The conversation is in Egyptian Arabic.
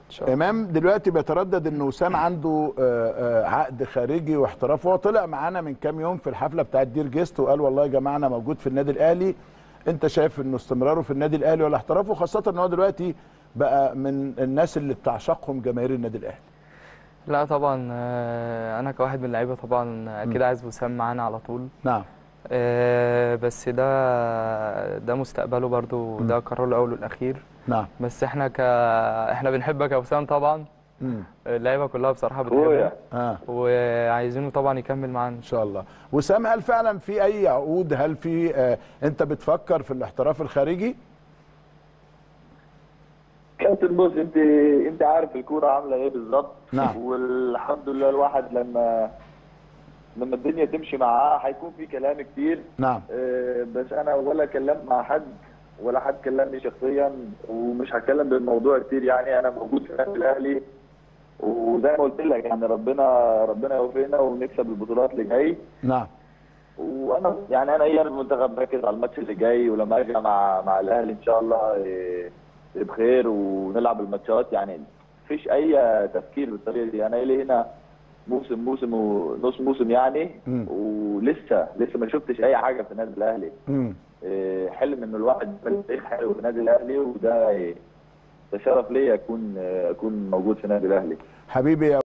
شاء الله. امام دلوقتي بيتردد ان وسام عنده آه، آه، عقد خارجي واحتراف هو طلع معانا من كام يوم في الحفله بتاعت دير جيست وقال والله يا جماعه انا موجود في النادي الاهلي انت شايف انه استمراره في النادي الاهلي ولا احترافه خاصه ان هو دلوقتي بقى من الناس اللي بتعشقهم جماهير النادي الاهلي لا طبعا آه، انا كواحد من اللعيبه طبعا اكيد عايز وسام معانا على طول نعم آه، بس ده ده مستقبله برضو ده قراره الاول والاخير نعم بس احنا ك احنا بنحبك يا وسام طبعا مم. اللعيبه كلها بصراحه اخويا بتحبك اه وعايزينه طبعا يكمل معانا ان شاء الله وسام هل فعلا في اي عقود هل في آه انت بتفكر في الاحتراف الخارجي كابتن بص انت انت عارف الكوره عامله ايه بالظبط نعم. والحمد لله الواحد لما لما الدنيا تمشي معاه هيكون في كلام كتير نعم آه، بس انا ولا كلمت مع حد ولا حد كلمني شخصيا ومش هتكلم بالموضوع كتير يعني انا موجود في النادي الاهلي وزي ما قلت لك يعني ربنا ربنا يوفقنا ونكسب البطولات اللي جاي نعم وانا يعني انا ايه انا المنتخب مركز على الماتش اللي جاي ولما ارجع مع مع الاهلي ان شاء الله إيه، بخير ونلعب الماتشات يعني مفيش اي تفكير بالطريقه دي انا لي هنا موسم موسم ونص موسم يعني مم. ولسه لسه ما شفتش اي حاجه في النادي الاهلي مم. إيه، حلم ان الواحد يعمل تاريخ حلو في النادي الاهلي وده إيه، ده شرف ليا اكون اكون موجود في النادي الاهلي حبيبي يا